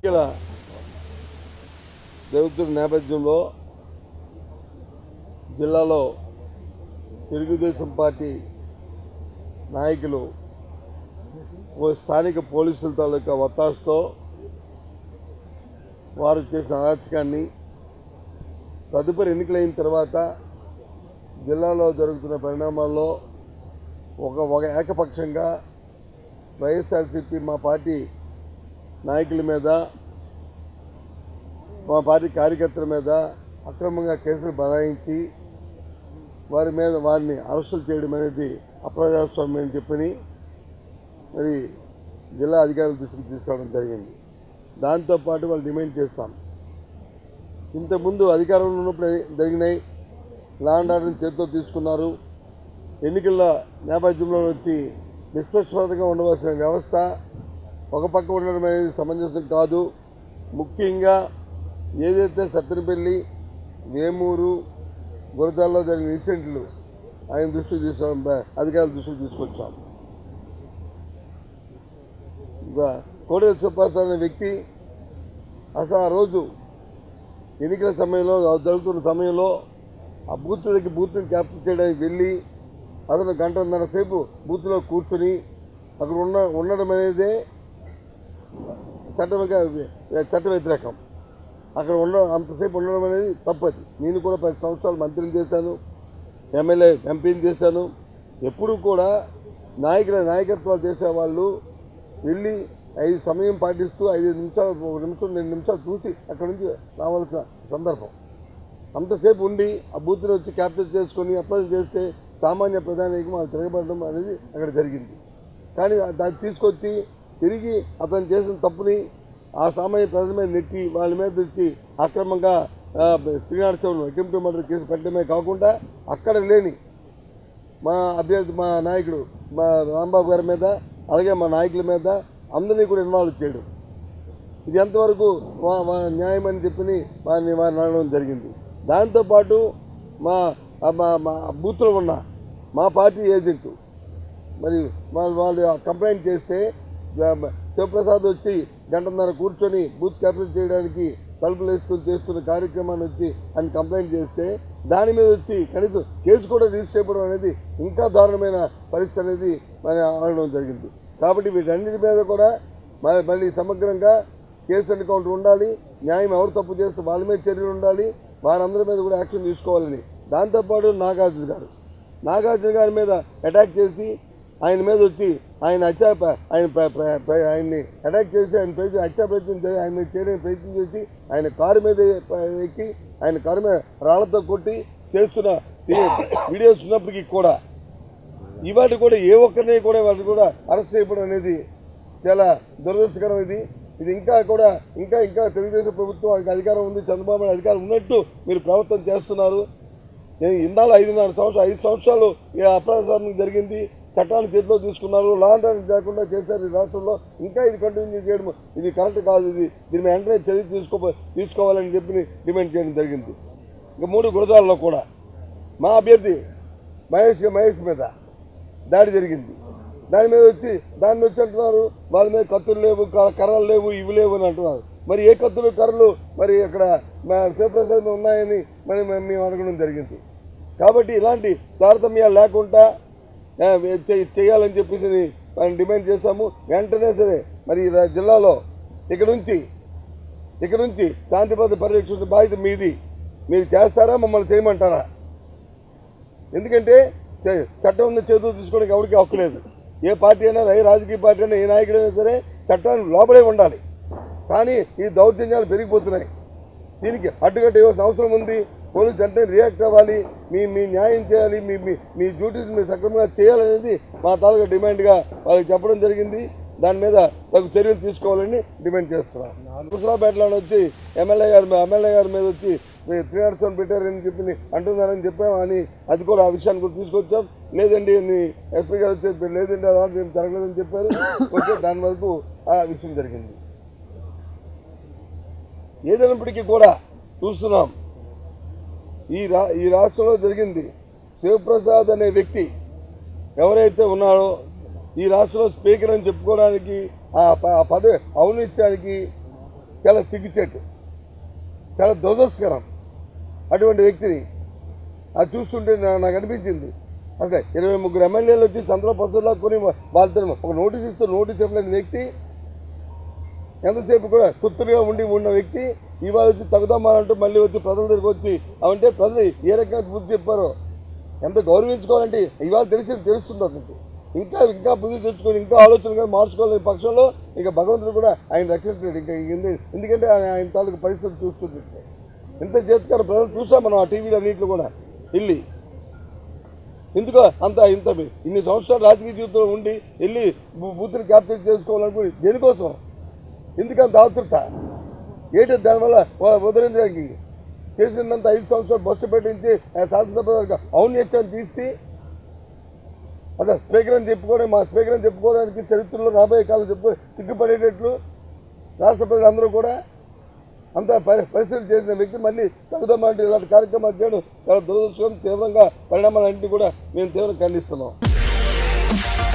ఎన్నికల జరుగుతున్న నేపథ్యంలో జిల్లాలో తెలుగుదేశం పార్టీ నాయకులు ఓ స్థానిక పోలీసుల తాలూకా ఒత్తాసుతో వారు చేసిన అరాచకాన్ని తదుపరి ఎన్నికలైన తర్వాత జిల్లాలో జరుగుతున్న పరిణామాల్లో ఒక ఒక ఏకపక్షంగా వైఎస్ఆర్సీపీ మా పార్టీ నాయకుల మీద మా పార్టీ కార్యకర్తల మీద అక్రమంగా కేసులు బనాయించి వారి మీద వారిని అరెస్టులు చేయడం అనేది అప్రజాస్వామ్యం అని చెప్పని మరి జిల్లా అధికారుల దృష్టికి తీసుకోవడం జరిగింది దాంతోపాటు వాళ్ళు డిమాండ్ చేస్తాం ఇంతకుముందు అధికారంలో ఉన్నప్పుడు జరిగినాయి లా అండ్ ఆర్డర్ని చేతితో తీసుకున్నారు ఎన్నికల నేపథ్యంలో వచ్చి నిష్పక్షపాతంగా ఉండవలసిన వ్యవస్థ ఒక పక్క ఉండడం అనేది సమంజసం కాదు ముఖ్యంగా ఏదైతే సత్తెనపల్లి వేమూరు గురజాల్లో జరిగిన ఇన్సిడెంట్లు ఆయన దృష్టికి తీసుకు అధికారుల దృష్టికి తీసుకొచ్చాం ఇంకా కోడెల సుబ్బాస్ అనే వ్యక్తి అసలు ఆ రోజు ఎన్నికల సమయంలో జరుగుతున్న సమయంలో ఆ బూత్ దగ్గర బూత్ని క్యాప్చర్ చేయడానికి వెళ్ళి అతను గంటన్నర సేపు బూత్లో కూర్చొని అక్కడ ఉన్న ఉండడం అనేదే చట్టం చట్ట వ్యతిరేకం అక్కడ ఉండ అంతసేపు ఉండడం అనేది తప్పది నేను కూడా పది సంవత్సరాలు మంత్రిని చేశాను ఎమ్మెల్యే ఎంపీని చేశాను ఎప్పుడు కూడా నాయకుల నాయకత్వాలు చేసేవాళ్ళు వెళ్ళి ఐదు సమయం పాటిస్తూ ఐదు నిమిషాలు ఒక నిమిషం రెండు నిమిషాలు చూసి అక్కడి నుంచి రావాల్సిన సందర్భం అంతసేపు ఉండి ఆ బూత్ని వచ్చి క్యాప్చర్ చేసుకొని అప్లై చేస్తే సామాన్య ప్రధానికి మనం తిరగబడడం అనేది అక్కడ జరిగింది కానీ దాన్ని తీసుకొచ్చి తిరిగి అతను చేసిన తప్పుని ఆ సామాన్య ప్రజల మీద నెట్టి వాళ్ళ మీద తెచ్చి అక్రమంగా శ్రీనాథ్ చౌన్ అటెంప్ట్ మర్డర్ కేసు పెట్టడమే కాకుండా అక్కడ లేని మా అభ్యర్థి మా నాయకుడు మా రాంబాబు గారి మీద అలాగే మా నాయకుల మీద అందరినీ కూడా ఇన్వాల్వ్ చేయడం ఇది ఎంతవరకు వా- వా- న్యాయం అని చెప్పి వారిని వారిని అడగడం జరిగింది దాంతోపాటు మా ఆ మా- మా బూత్లో ఉన్న మా పార్టీ ఏజెంటు మరి వాళ్ళు వాళ్ళు కంప్లైంట్ చేస్తే ఆ, శివప్రసాద్ వచ్చి గంటన్నర కూర్చొని బూత్ క్యాప్చర్ చేయడానికి తలుపులు వేసుకొని చేస్తున్న కార్యక్రమాన్ని వచ్చి ఆయన కంప్లైంట్ చేస్తే దాని మీద వచ్చి కనీసం కేసు కూడా రిజిస్టర్ చేయడం అనేది ఇంకా దారుణమైన పరిస్థితి అనేది మరి ఆడడం జరిగింది కాబట్టి వీటన్నిటి మీద కూడా మరి మళ్ళీ సమగ్రంగా కేసు ఎన్కౌంటర్ ఉండాలి న్యాయం ఎవరు తప్పు చేస్తే వాళ్ళ మీద చర్యలు ఉండాలి వారందరి మీద కూడా యాక్షన్ తీసుకోవాలని దాంతోపాటు నాగార్జున గారు నాగార్జున గారి మీద అటాక్ చేసి ఆయన మీద వచ్చి ఆయన హత్య ప్ర- ఆయన ప్ర- ప్ర- ప్ర- ఆయన్ని అటాక్ చేసి ఆయన ప్రయత్నం హత్యా ప్రయత్నం చేసి ఆయన మీద చేయడానికి ప్రయత్నం చేసి ఆయన కారు మీద ఎక్కి ఆయన కారు మీద రాళ్లతో కొట్టి చేస్తున్న సీ- వీడియోస్ ఉన్నప్పటికీ కూడా ఇవాటి కూడా ఏ ఒక్కరిని కూడా వాళ్ళు కూడా అరెస్ట్ చేయడం అనేది చాలా దురదృష్టకరం ఇది ఇది ఇంకా కూడా ఇంకా ఇంకా తెలుగుదేశం ప్రభుత్వం వాళ్ళకి అధికారం ఉంది చంద్రబాబు నాయుడు అధికారం ఉన్నట్టు మీరు ప్రవర్తన చేస్తున్నారు నేను ఇందాలు ఐదున్నర సంవత్సరాలు ఐదు సంవత్సరాలు ఈ అప్రజాస్వామ్యం జరిగింది చట్టాన్ని చేతిలో తీసుకున్నారు లా అండ్ ఆర్డర్ లేకుండా చేశారు ఈ రాష్ట్రంలో ఇంకా ఇది కంటిన్యూ చేయడం ఇది కరెక్ట్ కాదు ఇది దీని మీద వెంటనే చర్య తీసుకో తీసుకోవాలని చెప్పి డిమాండ్ చేయడం జరిగింది ఇంకా మూడు గురజాలలో కూడా మా అభ్యర్థి మహేష్ మహేష్ మీద దాడి జరిగింది దాని మీద వచ్చి దాన్ని వచ్చి అంటున్నారు వాళ్ళ మీద కత్తులు లేవు క- కర్రలు లేవు ఇవి లేవు అని అంటున్నారు మరి ఏ కత్తులు కర్రలు మరి అక్కడ మా శివప్రసాద్ మీద ఉన్నాయని మరి మే- మేము అడగడం జరిగింది కాబట్టి ఇలాంటి తారతమ్యాలు లేకుండా ఆ, చే- చేయాలని చెప్పేసి మనం డిమాండ్ చేశాము వెంటనే సరే మరి ఈ రా- జిల్లాలో ఇక్కడ నుంచి ఇక్కడ నుంచి శాంతి భద్రత పరిరక్షించిన బాధ్యత మీది మీరు చేస్తారా మమ్మల్ని చేయమంటారా ఎందుకంటే చే- చట్టం ఉన్న చేతులు తీసుకోవడానికి ఎవరికి హక్కు లేదు ఏ పార్టీ అయినా ఏ రాజకీయ పార్టీ అయినా ఏ నాయకుడైనా సరే చట్టానికి లోపలే ఉండాలి కానీ ఈ దౌర్జన్యాలు పెరిగిపోతున్నాయి దీనికి అడ్డుకట్ట ఇవ్వాల్సిన అవసరం ఉంది పోలీసు వెంటనే రియాక్ట్ అవ్వాలి మీ మీ న్యాయం చేయాలి మీ మీ మీ డ్యూటీస్ మీరు సక్రమంగా చేయాలనేది మా తాలూకా డిమాండ్గా వాళ్ళకి చెప్పడం జరిగింది దాని మీద తగు చర్యలు తీసుకోవాలని డిమాండ్ చేస్తున్నాం హుస్రాపేటలో వచ్చి ఎమ్మెల్యే గారి మీద- ఎమ్మెల్యే గారి మీద వచ్చి మీరు త్రీ నాట్ సెవెన్ పెట్టారని చెప్పి అంటున్నారని చెప్పాము అని అది కూడా ఆ విషయాన్ని కూడా తీసుకొచ్చాం లేదండి అని ఎస్పీ గారు వచ్చి లేదండి అలాంటి ఏం జరగలేదని చెప్పారు వచ్చి దాని వరకు ఆ విషయం జరిగింది ఏదైనప్పటికీ కూడా చూస్తున్నాం ఈ రా ఈ రాష్ట్రంలో జరిగింది శివప్రసాద్ అనే వ్యక్తి ఎవరైతే ఉన్నారో ఈ రాష్ట్రంలో స్పీకర్ అని చెప్పుకోవడానికి ఆ ప- ఆ పదవి ఔనిత్యానికి చాలా సిగ్గుచేటు చాలా దురదృష్టకరం అటువంటి వ్యక్తిని అది చూస్తుంటే నా- నాకు అనిపించింది అసలు ఇరవై ముగ్గురు ఎమ్మెల్యేలు వచ్చి చంద్ర పసులా కొని వాళ్ళతో ఒక నోటీస్ ఇస్తూ నోటీస్ ఇవ్వలేని వ్యక్తి ఎంతసేపు కూడా కుత్తులుగా ఉండి ఉన్న వ్యక్తి ఇవాళ వచ్చి తగుదమ్మాలంటూ మళ్ళీ వచ్చి ప్రజల దగ్గరికి వచ్చి అవంటే ప్రజలు ఏ రకంగా బుద్ధి చెప్పారో ఎంత గౌరవించుకోవాలంటే ఇవాళ తెలిసి తెలుస్తుంది అతనికి ఇంకా ఇంకా బుద్ధి తెచ్చుకొని ఇంకా ఆలోచనగా మార్చుకోవాలని పక్షంలో ఇక భగవంతుడు కూడా ఆయన రక్షించాడు ఇంకా ఎందు- ఎందుకంటే ఆయన ఆయన తాలూకు పరిస్థితులు చూస్తుంది ఎంత చేతుకారు ప్రజలు చూసాం మనం ఆ టీవీలో అన్నింటిలో కూడా వెళ్ళి ఎందుకో అంత ఇంత ఇన్ని సంవత్సరాలు రాజకీయ జీవితంలో ఉండి వెళ్ళి బూ- బూతులు క్యాప్చర్ చేసుకోవాలనుకుని దేనికోసం ఎందుకంత ఆతృత ఏంటి దానివల్ల వా- వదిలించడానికి చేసినంత ఐదు సంవత్సరాలు బస్సు పెట్టించి ఆ శాసనసభ ఔన్నత్యాన్ని తీసి అదే స్పీకర్ అని చెప్పుకోవడం మా స్పీకర్ అని చెప్పుకోవడానికి చరిత్రలో రాబోయే కాలం చెప్పు సిగ్గుపడేటట్లు రాష్ట్ర ప్రజలందరూ కూడా అంత పరి- పరిస్థితి చేసిన వ్యక్తి మళ్ళీ తగుదమ్మంటే ఇలాంటి కార్యక్రమాలు చేయడం చాలా దురదృష్టం తీవ్రంగా పరిణామాలన్నింటినీ కూడా మేము తీవ్రంగా ఖండిస్తున్నాం